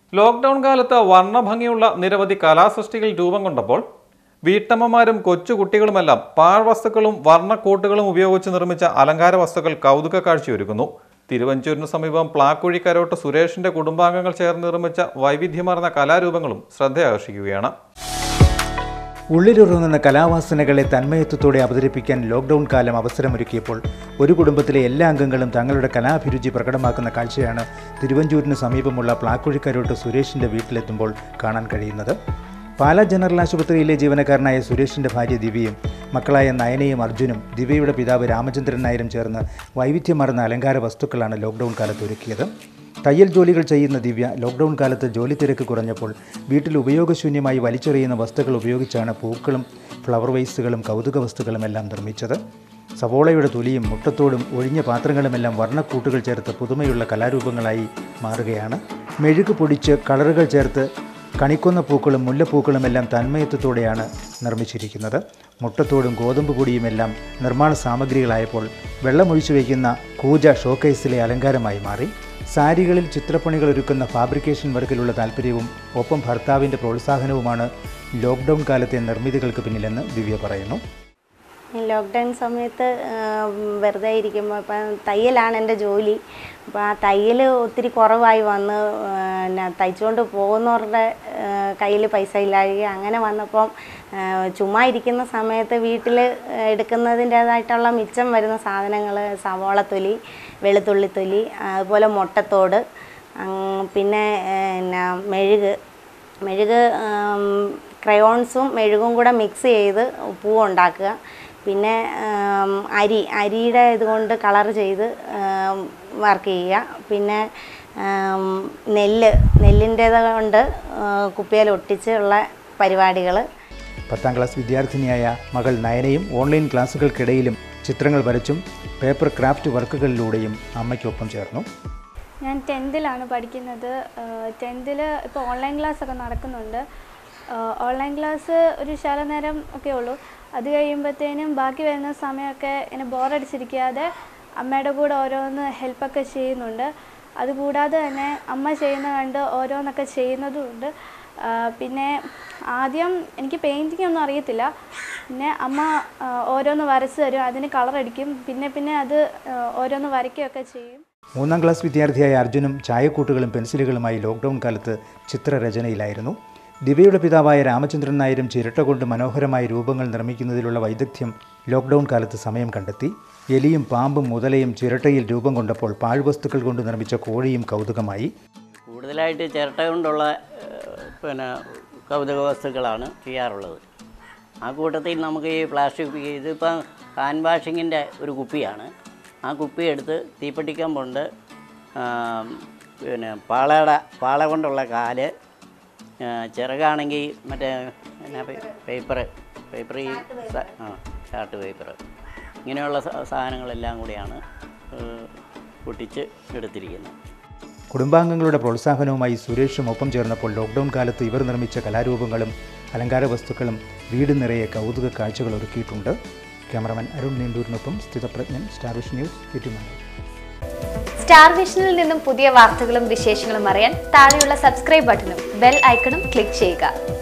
lockdown കാലത്ത് വർണ്ണഭംഗിയുള്ള നിരവധി കലാസൃഷ്ടികൾ രൂപം കൊണ്ടപ്പോൾ വീട്ടമ്മമാരും കൊച്ചുകുട്ടികളുമെല്ലാം പാഴ്വസ്തുക്കളും വർണ്ണക്കൂട്ടുകളും ഉപയോഗിച്ച് നിർമ്മിച്ച അലങ്കാര വസ്തുക്കൾ കൗതുക കാഴ്ചയൊരുക്കുന്നു തിരുവഞ്ചൂരിന് സമീപം പ്ലാക്കുഴി കരോട്ട് സുരേഷിന്റെ കുടുംബാംഗങ്ങൾ ചേർന്ന് നിർമ്മിച്ച വൈവിധ്യമാർന്ന കലാരൂപങ്ങളും ശ്രദ്ധയാകർഷിക്കുകയാണ് ഉള്ളിലുറങ്ങുന്ന കലാവാസനകളെ തന്മയത്വത്തോടെ അവതരിപ്പിക്കാൻ ലോക്ക്ഡൗൺ കാലം അവസരമൊരുക്കിയപ്പോൾ ഒരു കുടുംബത്തിലെ എല്ലാ അംഗങ്ങളും തങ്ങളുടെ കലാഭിരുചി പ്രകടമാക്കുന്ന കാഴ്ചയാണ് തിരുവഞ്ചൂരിന് സമീപമുള്ള പ്ലാക്കുഴിക്കരോട്ട് സുരേഷിൻ്റെ വീട്ടിലെത്തുമ്പോൾ കാണാൻ കഴിയുന്നത് പാലാ ജനറൽ ആശുപത്രിയിലെ ജീവനക്കാരനായ സുരേഷിൻ്റെ ഭാര്യ ദിവ്യയും മക്കളായ നയനയും അർജുനും ദിവ്യയുടെ പിതാവ് രാമചന്ദ്രൻ നായരും ചേർന്ന് വൈവിധ്യമാർന്ന അലങ്കാര വസ്തുക്കളാണ് ലോക്ക്ഡൗൺ കാലത്ത് ഒരുക്കിയത് തയ്യൽ ജോലികൾ ചെയ്യുന്ന ദിവ്യ ലോക്ക്ഡൗൺ കാലത്ത് ജോലി തിരക്ക് കുറഞ്ഞപ്പോൾ വീട്ടിൽ ഉപയോഗശൂന്യമായി വലിച്ചെറിയുന്ന വസ്തുക്കൾ ഉപയോഗിച്ചാണ് പൂക്കളും ഫ്ലവർ വൈസുകളും കൗതുക വസ്തുക്കളും എല്ലാം നിർമ്മിച്ചത് സവോളയുടെ തൊലിയും മുട്ടത്തോടും ഒഴിഞ്ഞ പാത്രങ്ങളുമെല്ലാം വർണ്ണക്കൂട്ടുകൾ ചേർത്ത് പുതുമയുള്ള കലാരൂപങ്ങളായി മാറുകയാണ് മെഴുക് പൊടിച്ച് കളറുകൾ ചേർത്ത് കണിക്കൊന്ന പൂക്കളും മുല്ലപ്പൂക്കളും എല്ലാം തന്മയത്വത്തോടെയാണ് നിർമ്മിച്ചിരിക്കുന്നത് മുട്ടത്തോടും ഗോതമ്പ് പൊടിയുമെല്ലാം നിർമ്മാണ സാമഗ്രികളായപ്പോൾ വെള്ളമൊഴിച്ചു വയ്ക്കുന്ന കൂജ ഷോക്കേസിലെ അലങ്കാരമായി മാറി സാരികളിൽ ചിത്രപ്പണികൾ ഒരുക്കുന്ന ഫാബ്രിക്കേഷൻ വർക്കിലുള്ള താല്പര്യവും ഒപ്പം ഭർത്താവിൻ്റെ പ്രോത്സാഹനവുമാണ് ലോക്ക്ഡൗൺ കാലത്തെ നിർമ്മിതികൾക്ക് പിന്നിലെന്ന് ദിവ്യ പറയുന്നു ലോക്ക്ഡൗൺ സമയത്ത് ആ, വെറുതെ ഇരിക്കുമ്പോൾ ഇപ്പം തയ്യലാണ് എൻ്റെ ജോലി അപ്പോൾ ആ തയ്യൽ ഒത്തിരി കുറവായി വന്ന് ആ, പിന്നെ തയ്ച്ചുകൊണ്ട് പോകുന്നവരുടെ കയ്യിൽ പൈസ ഇല്ലാതെ അങ്ങനെ വന്നപ്പം ആ, ചുമ്മാ ഇരിക്കുന്ന സമയത്ത് വീട്ടിൽ എടുക്കുന്നതിൻ്റേതായിട്ടുള്ള മിച്ചം വരുന്ന സാധനങ്ങൾ സവോളത്തൊലി വെളുത്തുള്ളിത്തൊലി അതുപോലെ മുട്ടത്തോട് അങ് പിന്നെ പിന്നെ മെഴുക് മെഴുക് ആം, ക്രയോൺസും മെഴുകും കൂടെ മിക്സ് ചെയ്ത് പൂവുണ്ടാക്കുക പിന്നെ ആം, അരി അരിയുടെ ഇതുകൊണ്ട് കളർ ചെയ്ത് വർക്ക് ചെയ്യുക പിന്നെ ആം, നെല്ല് നെല്ലിൻ്റേത് കൊണ്ട് കുപ്പിയിൽ ഒട്ടിച്ച് ഉള്ള പരിപാടികൾ പത്താം ക്ലാസ് വിദ്യാർത്ഥിനിയായ മകൾ നയനയും ഓൺലൈൻ ക്ലാസ്സുകൾക്കിടയിലും ചിത്രങ്ങൾ വരച്ചും പേപ്പർ ക്രാഫ്റ്റ് വർക്കുകളിലൂടെയും അമ്മയ്ക്കൊപ്പം ചേർന്നു ഞാൻ ടെൻത്തിലാണ് പഠിക്കുന്നത് ടെൻത്തിൽ ഇപ്പോൾ ഓൺലൈൻ ക്ലാസ് ഒക്കെ നടക്കുന്നുണ്ട് ആഹ് ഓൺലൈൻ ക്ലാസ് ഒരു ശാല നേരം ഒക്കെ ഉള്ളൂ അത് കഴിയുമ്പോഴത്തേനും ബാക്കി വരുന്ന സമയമൊക്കെ ഇങ്ങനെ ബോറടിച്ചിരിക്കാതെ അമ്മയുടെ കൂടെ ഓരോന്ന് ഹെൽപ്പൊക്കെ ചെയ്യുന്നുണ്ട് അതുകൂടാതെ തന്നെ അമ്മ ചെയ്യുന്ന കണ്ട് ഓരോന്നൊക്കെ ചെയ്യുന്നതുമുണ്ട് ആഹ് പിന്നെ ആദ്യം എനിക്ക് പെയിൻറ്റിംഗ് ഒന്നും അറിയത്തില്ല പിന്നെ അമ്മ ആഹ് ഓരോന്ന് വരച്ച് തരും അതിന് കളർ അടിക്കും പിന്നെ പിന്നെ അത് ആഹ് ഓരോന്ന് വരയ്ക്കുകയൊക്കെ ചെയ്യും മൂന്നാം ക്ലാസ് വിദ്യാർത്ഥിയായ അർജുനും ചായക്കൂട്ടുകളും പെൻസിലുകളുമായി ലോക്ക്ഡൗൺ കാലത്ത് ചിത്രരചനയിലായിരുന്നു ദിവ്യയുടെ പിതാവായ രാമചന്ദ്രൻ നായരും ചിരട്ട കൊണ്ട് മനോഹരമായ രൂപങ്ങൾ നിർമ്മിക്കുന്നതിലുള്ള വൈദഗ്ധ്യം ലോക്ക്ഡൗൺ കാലത്ത് സമയം കണ്ടെത്തി എലിയും പാമ്പും മുതലയും ചിരട്ടയിൽ രൂപം കൊണ്ടപ്പോൾ പാഴ്വസ്തുക്കൾ കൊണ്ട് നിർമ്മിച്ച കോഴിയും കൗതുകമായി കൂടുതലായിട്ട് ചിരട്ട കൊണ്ടുള്ള ഏഹ്, പിന്നെ കൗതുക വസ്തുക്കളാണ് ചെയ്യാറുള്ളത് ആ കൂട്ടത്തിൽ നമുക്ക് ഈ പ്ലാസ്റ്റിക് കുപ്പി ഇതിപ്പം ഹാൻഡ് വാഷിങ്ങിൻ്റെ ഒരു കുപ്പിയാണ് ആ കുപ്പി എടുത്ത് തീപ്പെട്ടിക്കാൻ കൊണ്ട് പിന്നെ പാളയുടെ പാള കൊണ്ടുള്ള കാല് ആ, ചിറകാണെങ്കിൽ മറ്റേ എന്നാ പേപ്പർ പേപ്പർ ഈ സ- ആ ചാർട്ട് പേപ്പർ ഇങ്ങനെയുള്ള സ- സാധനങ്ങളെല്ലാം കൂടിയാണ് ഏഹ്, പൊട്ടിച്ച് എടുത്തിരിക്കുന്നത് കുടുംബാംഗങ്ങളുടെ പ്രോത്സാഹനവുമായി സുരേഷും ഒപ്പം ചേർന്നപ്പോൾ ലോക്ക്ഡൗൺ കാലത്ത് ഇവർ നിർമ്മിച്ച കലാരൂപങ്ങളും അലങ്കാര വസ്തുക്കളും വീട് നിറയെ കൗതുക കാഴ്ചകൾ ഒരുക്കിയിട്ടുണ്ട് ക്യാമറമാൻ അരുൺ നീണ്ടൂരിനൊപ്പം Sthithaprajnan Star Vision News Ettumanoor Star വിഷനിൽ നിന്നും പുതിയ വാർത്തകളും വിശേഷങ്ങളും അറിയാൻ താഴെയുള്ള സബ്സ്ക്രൈബ് ബട്ടണും ബെൽ ഐക്കണും ക്ലിക്ക് ചെയ്യുക